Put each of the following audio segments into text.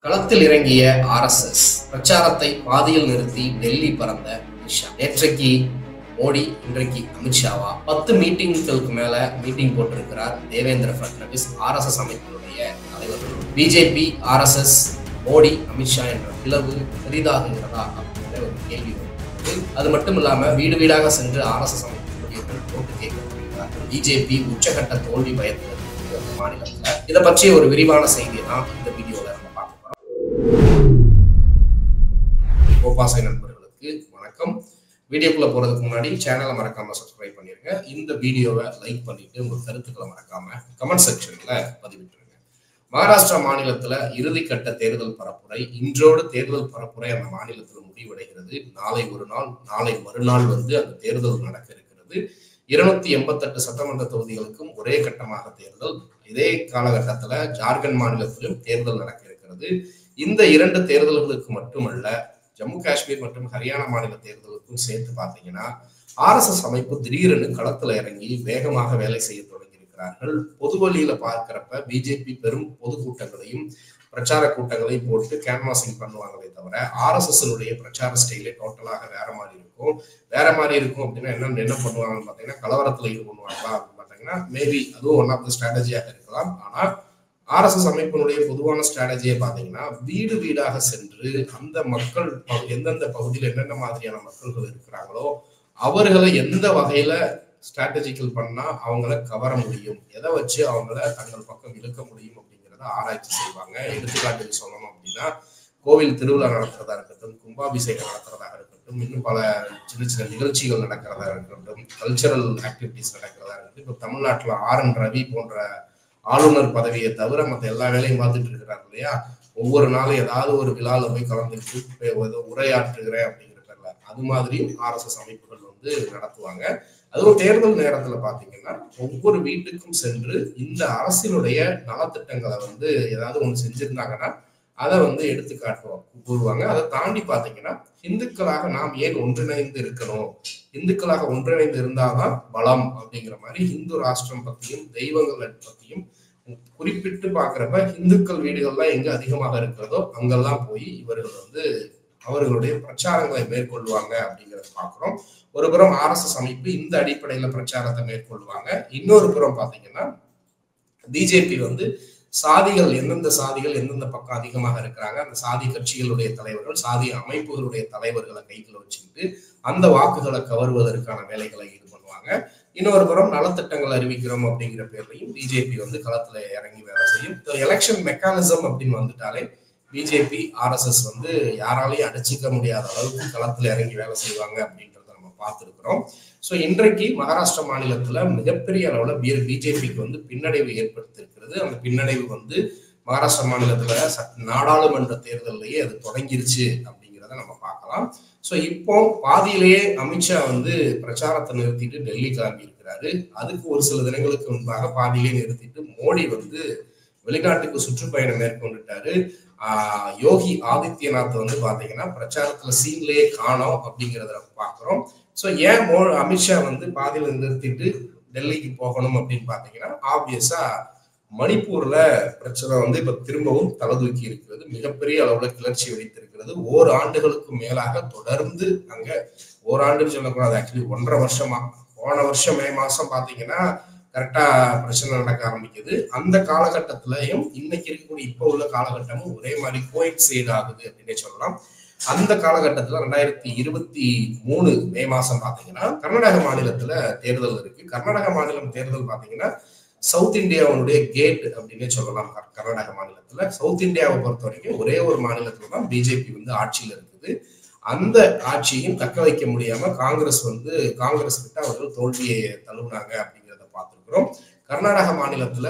களத்தில் இறங்கிய ஆர்எஸ்எஸ் பிரச்சாரத்தை பாதியில் நிறுத்தி டெல்லி பறந்த அமித்ஷா நேற்றைக்கு மோடி இன்றைக்கு அமித்ஷாவா பத்து மீட்டிங்களுக்கு மேல மீட்டிங் போட்டிருக்கிறார் தேவேந்திர பட்னவிஸ் ஆர்எஸ்எஸ் அமைப்பினுடைய தலைவர் பிஜேபி ஆர்எஸ்எஸ் மோடி அமித்ஷா என்ற பிளவு பெரிதாகுகிறதா அப்படிங்கிற ஒரு கேள்வி வருகிறது அது மட்டும் இல்லாம வீடு வீடாக சென்று ஆர்எஸ்எஸ் அமைப்பினுடைய ஓட்டு கேட்கிறார் பிஜேபி உச்சகட்ட தோல்வி பயத்தில் இருக்கு அந்த மாநிலத்துல இதை பற்றிய ஒரு விரிவான செய்தியை தான் இந்த வீடியோல நம்ம பார்க்க போறோம் கோபாசை நண்பர்களுக்கு வணக்கம் வீடியோக்குள்ள போறதுக்கு முன்னாடி சேனலை மறக்காம சப்ஸ்கிரைப் பண்ணிருங்க இந்த வீடியோவை லைக் பண்ணிட்டு உங்க கருத்துக்களை மறக்காம கமெண்ட் செக்ஷன்ல பதிவிட்டுருங்க மகாராஷ்டிரா மாநிலத்துல இறுதிக்கட்ட தேர்தல் பரப்புரை இன்றோடு தேர்தல் பரப்புரை அந்த மாநிலத்துல முடிவடைகிறது நாளை ஒரு நாள் நாளை மறுநாள் வந்து அந்த தேர்தல் நடக்க இருக்கிறது இருநூத்தி எண்பத்தெட்டு சட்டமன்ற தொகுதிகளுக்கும் ஒரே கட்டமாக தேர்தல் இதே காலகட்டத்துல ஜார்க்கண்ட் மாநிலத்திலும் தேர்தல் நடக்க இருக்கிறது இந்த இரண்டு தேர்தல்களுக்கு மட்டுமல்ல ஜம்மு காஷ்மீர் மற்றும் ஹரியானா மாநில தேர்தலுக்கும் சேர்த்து பார்த்தீங்கன்னா ஆர்எஸ்எஸ் அமைப்பு திடீரென களத்துல இறங்கி வேகமாக வேலை செய்ய தொடங்கி இருக்கிறார்கள் பொது வழியில பார்க்கிறப்ப பிஜேபி பெரும் பொதுக்கூட்டங்களையும் பிரச்சார கூட்டங்களையும் போட்டு கேன்வாசிங் பண்ணுவாங்களே தவிர ஆர்எஸ்எஸ் பிரச்சார ஸ்டைலே டோட்டலாக வேற மாதிரி இருக்கும் வேற மாதிரி இருக்கும் அப்படின்னா என்ன என்ன பண்ணுவாங்கன்னு பார்த்தீங்கன்னா கலவரத்துல இது பண்ணுவாங்களா அப்படின்னு பார்த்தீங்கன்னா மேபி அதுவும் ஒன் ஆஃப் த ஸ்ட்ராட்டஜியாக இருக்கலாம் ஆனா ஆர்எஸ்எஸ் அமைப்பினுடைய பொதுவான ஸ்ட்ராட்டஜியை பார்த்தீங்கன்னா வீடு வீடாக சென்று அந்த மக்கள் பகு- எந்தெந்த பகுதியில் என்னென்ன மாதிரியான மக்கள்கள் இருக்கிறாங்களோ அவர்களை எந்த வகையில ஸ்ட்ராட்டஜிக்கல் பண்ணா அவங்கள கவர முடியும் எதை வச்சு அவங்கள தங்கள் பக்கம் இழுக்க முடியும் அப்படிங்கிறத ஆராய்ச்சி செய்வாங்க எடுத்துக்காட்டுக்கு சொல்லணும் அப்படின்னா கோவில் திருவிழா நடத்துறதா இருக்கட்டும் கும்பாபிஷேகம் நடத்துறதா இருக்கட்டும் இன்னும் பல சின்ன சின்ன நிகழ்ச்சிகள் நடக்கிறதா இருக்கட்டும் கல்ச்சரல் ஆக்டிவிட்டிஸ் நடக்கிறதா இருக்கட்டும் இப்போ தமிழ்நாட்டில் ஆர் என் ரவி போன்ற ஆளுநர் பதவியை தவிர மற்ற எல்லா வேலையும் பார்த்துட்டு இருக்கிறார் இல்லையா ஒவ்வொரு நாளும் ஏதாவது ஒரு விழாவில் போய் கலந்துக்கிட்டு போய் ஏதோ உரையாற்றுகிறேன் அப்படிங்கிற பேர்ல அது மாதிரியும் ஆர்எஸ்எஸ் அமைப்புகள் வந்து நடத்துவாங்க அதுவும் தேர்தல் நேரத்துல பாத்தீங்கன்னா ஒவ்வொரு வீட்டுக்கும் சென்று இந்த அரசினுடைய நலத்திட்டங்களை வந்து ஏதாவது ஒண்ணு செஞ்சிருந்தாங்கன்னா அதை வந்து எடுத்து காட்டுவோம் கூறுவாங்க அதை தாண்டி பாத்தீங்கன்னா இந்துக்களாக நாம் ஏன் ஒன்றிணைந்து இருக்கணும் இந்துக்களாக ஒன்றிணைந்து இருந்தாதான் பலம் அப்படிங்கிற மாதிரி இந்து ராஷ்டிரம் பத்தியும் தெய்வங்கள் பத்தியும் குறிப்பிட்டு பாக்குறப்ப இந்துக்கள் வீடுகள்லாம் எங்க அதிகமாக இருக்கிறதோ அங்கெல்லாம் போய் இவர்கள் வந்து அவர்களுடைய பிரச்சாரங்களை மேற்கொள்வாங்க அப்படிங்கறத பாக்குறோம் ஒரு புறம் ஆர்எஸ்எஸ் அமைப்பு இந்த அடிப்படையில பிரச்சாரத்தை மேற்கொள்வாங்க இன்னொரு புறம் பாத்தீங்கன்னா பிஜேபி வந்து சாதிகள் எந்தெந்த சாதிகள் எந்தெந்த பக்கம் அதிகமாக இருக்கிறாங்க அந்த சாதி கட்சிகளுடைய தலைவர்கள் சாதி அமைப்புகளுடைய தலைவர்களை கைக்குள்ள வச்சுக்கிட்டு அந்த வாக்குகளை கவருவதற்கான வேலைகளை இது பண்ணுவாங்க இன்னொரு புறம் நலத்திட்டங்கள் அறிவிக்கிறோம் அப்படிங்கிற பேர்லையும் பிஜேபி வந்து களத்துல இறங்கி வேலை செய்யும் எலெக்ஷன் மெக்கானிசம் அப்படின்னு வந்துட்டாலே பிஜேபி ஆர்எஸ்எஸ் வந்து யாராலையும் அடிச்சுக்க முடியாத அளவுக்கு களத்துல இறங்கி வேலை செய்வாங்க அப்படின்றத நம்ம பார்த்துருக்கிறோம் ஸோ இன்றைக்கு மகாராஷ்டிரா மாநிலத்துல மிகப்பெரிய அளவுல பிஜேபிக்கு வந்து பின்னடைவு ஏற்படுத்தியிருக்கிறது அந்த பின்னடைவு வந்து மகாராஷ்டிரா மாநிலத்துல சட்- நாடாளுமன்ற தேர்தலிலேயே அது தொடங்கிருச்சு அப்படிங்கிறத நம்ம பார்க்கலாம் ஸோ இப்போ பாதியிலேயே அமித்ஷா வந்து பிரச்சாரத்தை நிறுத்திட்டு டெல்லி கிளம்பி இருக்கிறாரு அதுக்கு ஒரு சில தினங்களுக்கு முன்பாக பாதியிலே நிறுத்திட்டு மோடி வந்து வெளிநாட்டுக்கு சுற்றுப்பயணம் மேற்கொண்டுட்டாரு ஆஹ் யோகி ஆதித்யநாத் வந்து பாத்தீங்கன்னா பிரச்சாரத்துல சீன்லயே காணோம் அப்படிங்கிறத நம்ம பார்க்கிறோம் ஸோ ஏன் மோ அமித்ஷா வந்து பாதியில நிறுத்திட்டு டெல்லிக்கு போகணும் அப்படின்னு பாத்தீங்கன்னா ஆப்வியஸா மணிப்பூர்ல பிரச்சனை வந்து இப்ப திரும்பவும் தலதூக்கி இருக்கிறது மிகப்பெரிய அளவுல கிளர்ச்சி வெடித்திருக்கிறது ஓர் ஆண்டுகளுக்கு மேலாக தொடர்ந்து அங்க ஓராண்டுன்னு சொல்லக்கூடாது ஆக்சுவலி ஒன்றரை வருஷமா போன வருஷம் மே மாசம் பாத்தீங்கன்னா கரெக்டா பிரச்சனை நடக்க ஆரம்பிக்குது அந்த காலகட்டத்திலையும் இன்னைக்கு இருக்கக்கூடிய இப்போ உள்ள காலகட்டமும் ஒரே மாதிரி கோயிட் ஆகுது அப்படின்னே சொல்லலாம் அந்த காலகட்டத்துல ரெண்டாயிரத்தி இருபத்தி மூணு மே மாசம் பாத்தீங்கன்னா கர்நாடக மாநிலத்துல தேர்தல் இருக்கு கர்நாடக மாநிலம் தேர்தல் பாத்தீங்கன்னா சவுத் இந்தியாவுடைய கேட் அப்படின்னே சொல்லலாம் கர்- கர்நாடக மாநிலத்துல சவுத் இந்தியாவை பொறுத்த வரைக்கும் ஒரே ஒரு மாநிலத்துல தான் பிஜேபி வந்து ஆட்சியில இருக்குது அந்த ஆட்சியும் தக்க வைக்க முடியாம காங்கிரஸ் வந்து காங்கிரஸ் கிட்ட அவர்கள் தோல்வியை தழுவினாங்க அப்படிங்கிறத பார்த்திருக்கிறோம் கர்நாடக மாநிலத்துல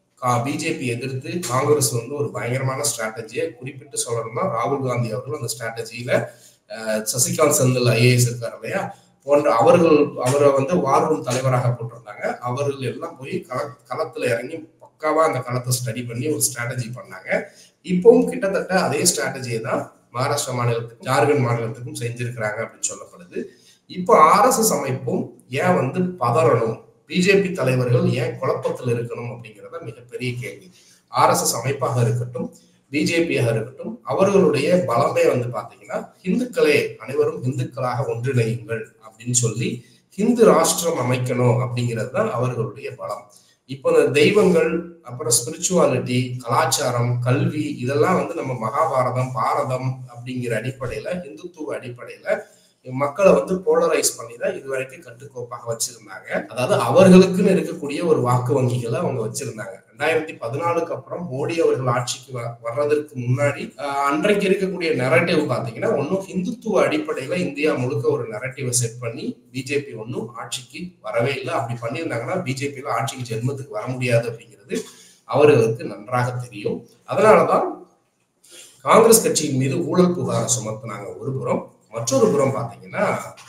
பிஜேபி எதிர்த்து காங்கிரஸ் வந்து ஒரு பயங்கரமான ஸ்ட்ராட்டஜியை குறிப்பிட்டு சொல்லணும்னா ராகுல் காந்தி அவர்கள் அந்த ஸ்ட்ராட்டஜியில சசிகாந்த் செந்தில் ஐஏஎஸ் இருக்கார் இல்லையா போன்ற அவர்கள் அவரை வந்து வார் ரூம் தலைவராக போட்டிருந்தாங்க அவர்கள் எல்லாம் போய் கள களத்துல இறங்கி பக்காவா அந்த களத்தை ஸ்டடி பண்ணி ஒரு ஸ்ட்ராட்டஜி பண்ணாங்க இப்பவும் கிட்டத்தட்ட அதே ஸ்ட்ராட்டஜியை தான் மகாராஷ்டிரா மாநிலத்துக்கும் ஜார்க்கண்ட் மாநிலத்துக்கும் செஞ்சிருக்கிறாங்க அப்படின்னு சொல்லப்படுது இப்போ ஆர்எஸ்எஸ் அமைப்பும் ஏன் வந்து பதறணும் பிஜேபி தலைவர்கள் ஏன் குழப்பத்தில் இருக்கணும் அப்படிங்கிறத மிகப்பெரிய கேள்வி ஆர்எஸ்எஸ் அமைப்பாக இருக்கட்டும் பிஜேபியாக இருக்கட்டும் அவர்களுடைய பலமே வந்து பாத்தீங்கன்னா இந்துக்களே அனைவரும் இந்துக்களாக ஒன்றிணையுங்கள் அப்படின்னு சொல்லி ஹிந்து ராஷ்டிரம் அமைக்கணும் அப்படிங்கிறது தான் அவர்களுடைய பலம் இப்போ இந்த தெய்வங்கள் அப்புறம் ஸ்பிரிச்சுவாலிட்டி கலாச்சாரம் கல்வி இதெல்லாம் வந்து நம்ம மகாபாரதம் பாரதம் அப்படிங்கிற அடிப்படையில இந்துத்துவ அடிப்படையில மக்களை வந்து போலரைஸ் பண்ணி தான் இது வரைக்கும் கட்டுக்கோப்பாக வச்சிருந்தாங்க அதாவது அவர்களுக்குன்னு இருக்கக்கூடிய ஒரு வாக்கு வங்கிகளை அவங்க வச்சிருந்தாங்க ரெண்டாயிரத்தி பதினாலுக்கு அப்புறம் மோடி அவர்கள் ஆட்சிக்கு வர்றதற்கு முன்னாடி அன்றைக்கு இருக்கக்கூடிய நெரட்டிவ் பாத்தீங்கன்னா ஒன்னும் ஹிந்துத்துவ அடிப்படையில இந்தியா முழுக்க ஒரு நெரட்டிவை செட் பண்ணி பிஜேபி ஒன்னும் ஆட்சிக்கு வரவே இல்லை அப்படி பண்ணியிருந்தாங்கன்னா பிஜேபியில ஆட்சிக்கு ஜென்மத்துக்கு வர முடியாது அப்படிங்கிறது அவர்களுக்கு நன்றாக தெரியும் அதனாலதான் காங்கிரஸ் கட்சியின் மீது ஊழல் புகாரை சுமத்தினாங்க ஒரு புறம் மற்றொரு புறம் பாத்தீங்கன்னா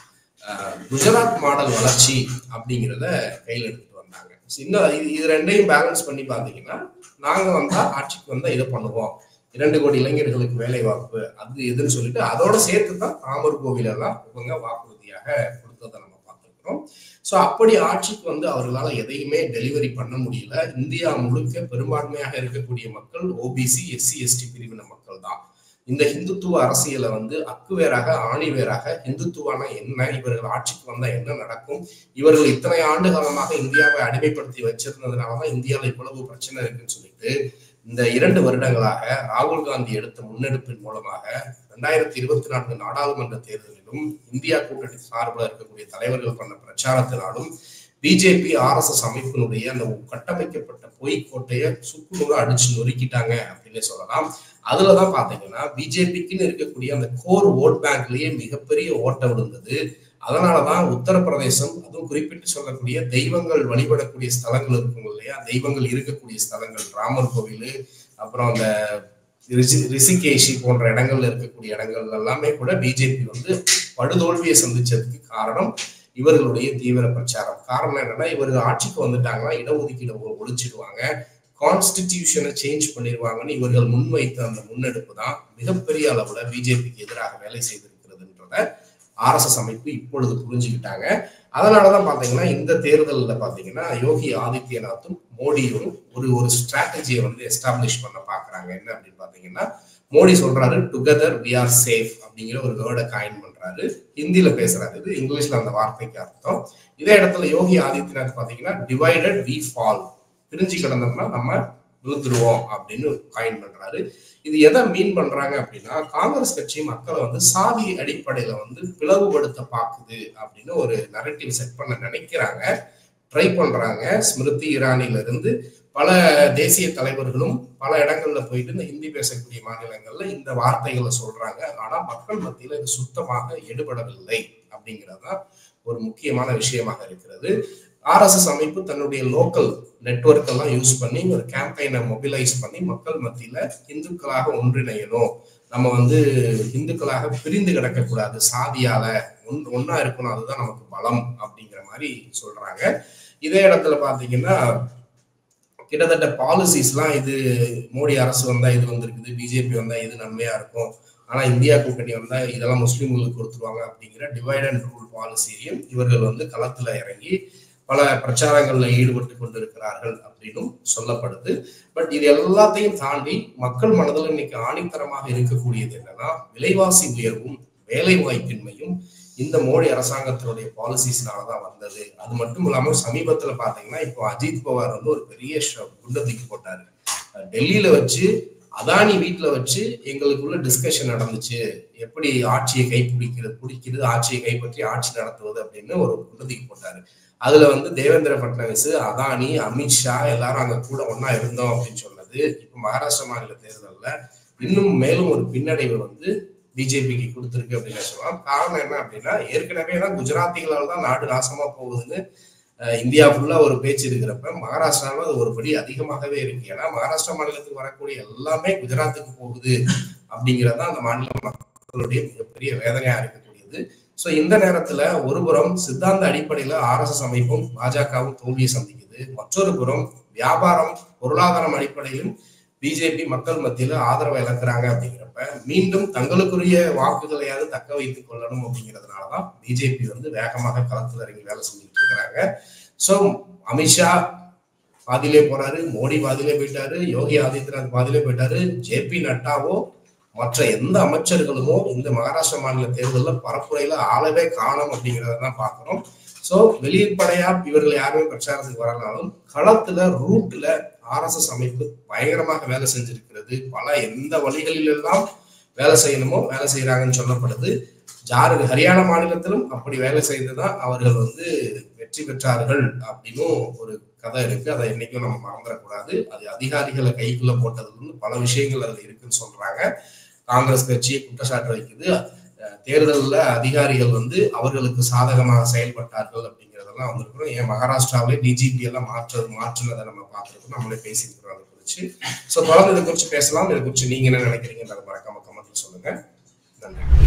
குஜராத் மாடல் வளர்ச்சி அப்படிங்கிறத கையில் எடுத்துட்டு வந்தாங்க இன்னும் இது ரெண்டையும் பேலன்ஸ் பண்ணி பாத்தீங்கன்னா நாங்க வந்தா ஆட்சிக்கு வந்தா இதை பண்ணுவோம் இரண்டு கோடி இளைஞர்களுக்கு வேலை வாய்ப்பு அது எதுன்னு சொல்லிட்டு அதோட சேர்த்து தான் ராமர் கோவில் எல்லாம் இவங்க வாக்குறுதியாக கொடுத்ததை நம்ம பார்த்துருக்கிறோம் ஸோ அப்படி ஆட்சிக்கு வந்து அவர்களால் எதையுமே டெலிவரி பண்ண முடியல இந்தியா முழுக்க பெரும்பான்மையாக இருக்கக்கூடிய மக்கள் ஓபிசி எஸ்சி எஸ்டி பிரிவின மக்கள் தான் இந்த ஹிந்துத்துவ அரசியலை வந்து அக்குவேராக ஆணிவேராக ஹிந்துத்துவானா என்ன இவர்கள் ஆட்சிக்கு வந்தா என்ன நடக்கும் இவர்கள் இத்தனை ஆண்டு காலமாக இந்தியாவை அடிமைப்படுத்தி வச்சிருந்ததுனாலதான் இந்தியாவில் இவ்வளவு பிரச்சனை இருக்குன்னு சொல்லிட்டு இந்த இரண்டு வருடங்களாக ராகுல் காந்தி எடுத்த முன்னெடுப்பின் மூலமாக ரெண்டாயிரத்தி இருபத்தி நான்கு நாடாளுமன்ற தேர்தலிலும் இந்தியா கூட்டணி சார்பில் இருக்கக்கூடிய தலைவர்கள் பண்ண பிரச்சாரத்தினாலும் பிஜேபி ஆர்எஸ்எஸ் அமைப்பினுடைய அந்த கட்டமைக்கப்பட்ட பொய்க்கோட்டையை சுக்குநூறு அடிச்சு நொறுக்கிட்டாங்க அப்படின்னு சொல்லலாம் அதுலதான் பாத்தீங்கன்னா பிஜேபிக்குன்னு இருக்கக்கூடிய அந்த கோர் ஓட் பேங்க்லயே மிகப்பெரிய ஓட்டம் விழுந்தது அதனாலதான் உத்தரப்பிரதேசம் அதுவும் குறிப்பிட்டு சொல்லக்கூடிய தெய்வங்கள் வழிபடக்கூடிய ஸ்தலங்கள் இருக்கும் இல்லையா தெய்வங்கள் இருக்கக்கூடிய ஸ்தலங்கள் ராமர் கோவில் அப்புறம் அந்த ரிஷிகேஷி போன்ற இடங்கள்ல இருக்கக்கூடிய இடங்கள் எல்லாமே கூட பிஜேபி வந்து படுதோல்வியை சந்திச்சதுக்கு காரணம் இவர்களுடைய தீவிர பிரச்சாரம் காரணம் என்னன்னா இவர்கள் ஆட்சிக்கு வந்துட்டாங்கன்னா இடஒதுக்கீடு ஒழிச்சிடுவாங்க கான்ஸ்டிடியூஷனை சேஞ்ச் பண்ணிடுவாங்கன்னு இவர்கள் முன்வைத்த அந்த முன்னெடுப்பு தான் மிகப்பெரிய அளவுல பிஜேபிக்கு எதிராக வேலை செய்திருக்கிறதுன்றத ஆர்எஸ்எஸ் அமைப்பு இப்பொழுது புரிஞ்சுக்கிட்டாங்க அதனாலதான் பாத்தீங்கன்னா இந்த தேர்தலில் பாத்தீங்கன்னா யோகி ஆதித்யநாத்தும் மோடியும் ஒரு ஒரு ஸ்ட்ராட்டஜியை வந்து எஸ்டாப்ளிஷ் பண்ண பாக்குறாங்க என்ன அப்படின்னு பாத்தீங்கன்னா மோடி சொல்றாரு டுகெதர் வி ஆர் சேஃப் அப்படிங்கிற ஒரு வேர்டை காயின் பண்றாரு ஹிந்தியில பேசுறாரு இது இங்கிலீஷ்ல அந்த வார்த்தைக்கு அர்த்தம் இதே இடத்துல யோகி ஆதித்யநாத் பாத்தீங்கன்னா டிவைடட் வி ஃபால் பிரிஞ்சு கிடந்தோம்னா நம்ம விழுந்துருவோம் அப்படின்னு காயின் பண்றாரு இது எதை மீன் பண்றாங்க அப்படின்னா காங்கிரஸ் கட்சி மக்களை வந்து சாதி அடிப்படையில வந்து பிளவுபடுத்த பாக்குது அப்படின்னு ஒரு நரட்டிவ் செட் பண்ண நினைக்கிறாங்க ட்ரை பண்றாங்க ஸ்மிருதி இரானில இருந்து பல தேசிய தலைவர்களும் பல இடங்கள்ல போயிட்டு இந்த ஹிந்தி பேசக்கூடிய மாநிலங்கள்ல இந்த வார்த்தைகளை சொல்றாங்க ஆனா மக்கள் மத்தியில இது சுத்தமாக எடுபடவில்லை அப்படிங்கிறதுதான் ஒரு முக்கியமான விஷயமாக இருக்கிறது ஆர்எஸ்எஸ் அமைப்பு தன்னுடைய லோக்கல் நெட்ஒர்க் எல்லாம் யூஸ் பண்ணி ஒரு கேம்பெயினை மொபிலைஸ் பண்ணி மக்கள் மத்தியில இந்துக்களாக ஒன்றிணையணும் நம்ம வந்து இந்துக்களாக பிரிந்து கிடக்கக்கூடாது சாதியால ஒன் ஒன்னா இருக்கணும் அதுதான் நமக்கு பலம் அப்படிங்கிற மாதிரி சொல்றாங்க இதே இடத்துல பாத்தீங்கன்னா கிட்டத்தட்ட பாலிசிஸ்லாம் இது மோடி அரசு வந்தா இது வந்திருக்குது பிஜேபி வந்தா இது நன்மையா இருக்கும் ஆனா இந்தியா கூட்டணி வந்தா இதெல்லாம் முஸ்லீம்களுக்கு கொடுத்துருவாங்க அப்படிங்கிற டிவைட் அண்ட் ரூல் பாலிசியையும் இவர்கள் வந்து களத்துல இறங்கி பல பிரச்சாரங்கள்ல ஈடுபட்டு கொண்டிருக்கிறார்கள் அப்படின்னும் சொல்லப்படுது பட் இது எல்லாத்தையும் தாண்டி மக்கள் மனதில் இன்னைக்கு ஆணித்தரமாக இருக்கக்கூடியது என்னன்னா விலைவாசி உயர்வும் வேலை வாய்ப்பின்மையும் இந்த மோடி அரசாங்கத்தினுடைய பாலிசிஸ்னாலதான் வந்தது அது மட்டும் இல்லாம சமீபத்துல பாத்தீங்கன்னா இப்போ அஜித் பவார் வந்து ஒரு பெரிய குண்டை தூக்கி போட்டாரு டெல்லியில வச்சு அதானி வீட்டுல வச்சு எங்களுக்குள்ள டிஸ்கஷன் நடந்துச்சு எப்படி ஆட்சியை கைப்பிடிக்கிறது பிடிக்கிறது ஆட்சியை கைப்பற்றி ஆட்சி நடத்துவது அப்படின்னு ஒரு குண்டத்துக்கு போட்டாரு அதுல வந்து தேவேந்திர பட்னவிஸ் அதானி அமித்ஷா எல்லாரும் அங்க கூட ஒன்னா இருந்தோம் அப்படின்னு சொன்னது இப்ப மகாராஷ்டிரா மாநில தேர்தல்ல இன்னும் மேலும் ஒரு பின்னடைவு வந்து பிஜேபிக்கு கொடுத்துருக்கு அப்படின்னு சொல்லலாம் காரணம் என்ன அப்படின்னா ஏற்கனவே தான் குஜராத்திகளால் தான் நாடு நாசமா போகுதுன்னு இந்தியா ஃபுல்லா ஒரு பேச்சு இருக்கிறப்ப மகாராஷ்டிராவில் அது ஒரு படி அதிகமாகவே இருக்கு ஏன்னா மகாராஷ்டிரா மாநிலத்துக்கு வரக்கூடிய எல்லாமே குஜராத்துக்கு போகுது அப்படிங்கிறதான் அந்த மாநில மக்களுடைய மிகப்பெரிய வேதனையா இருக்கக்கூடியது ஸோ இந்த நேரத்துல ஒரு புறம் சித்தாந்த அடிப்படையில ஆர்எஸ்எஸ் அமைப்பும் பாஜகவும் தோல்வியை சந்திக்குது மற்றொரு புறம் வியாபாரம் பொருளாதாரம் அடிப்படையிலும் பிஜேபி மக்கள் மத்தியில ஆதரவை இழக்கிறாங்க அப்படிங்கிறப்ப மீண்டும் தங்களுக்குரிய வாக்குகளையாவது தக்க வைத்துக் கொள்ளணும் அப்படிங்கிறதுனாலதான் பிஜேபி வந்து வேகமாக களத்தில் இறங்கி வேலை செஞ்சுட்டு இருக்கிறாங்க ஸோ அமித்ஷா பாதியிலே போறாரு மோடி பாதியிலே போயிட்டாரு யோகி ஆதித்யநாத் பாதியிலே போயிட்டாரு ஜே பி நட்டாவோ மற்ற எந்த அமைச்சர்களுமோ இந்த மகாராஷ்டிரா மாநில தேர்தலில் பரப்புரையில ஆளவே காணும் அப்படிங்கிறத தான் பார்க்கிறோம் ஸோ வெளிப்படையா இவர்கள் யாருமே பிரச்சாரத்துக்கு வரலாலும் களத்துல ரூட்ல ஆர்எஸ்எஸ் அமைப்பு பயங்கரமாக வேலை செஞ்சிருக்கிறது பல எந்த வழிகளிலெல்லாம் வேலை செய்யணுமோ வேலை செய்யறாங்கன்னு சொல்லப்படுது ஜார்க்கு ஹரியானா மாநிலத்திலும் அப்படி வேலை செய்துதான் அவர்கள் வந்து வெற்றி பெற்றார்கள் அப்படின்னும் ஒரு கதை இருக்கு அதை என்னைக்கும் நம்ம மறந்துடக்கூடாது அது அதிகாரிகளை கைக்குள்ள போட்டதுல பல விஷயங்கள் அதுல இருக்குன்னு சொல்றாங்க காங்கிரஸ் கட்சி குற்றச்சாட்டு வைக்குது தேர்தலில் அதிகாரிகள் வந்து அவர்களுக்கு சாதகமாக செயல்பட்டார்கள் அப்படிங்கிறதெல்லாம் வந்திருக்கிறோம் ஏன் மகாராஷ்டிராவிலே டிஜிபி எல்லாம் மாற்ற மாற்றினதை நம்ம பார்த்துருக்கோம் நம்மளே பேசியிருக்கிறோம் அதை குறித்து ஸோ தொடர்ந்து இதை குறித்து பேசலாம் இதை குறித்து நீங்க என்ன நினைக்கிறீங்கன்றத மறக்காம கமெண்ட்ல சொல்லுங்க நன்றி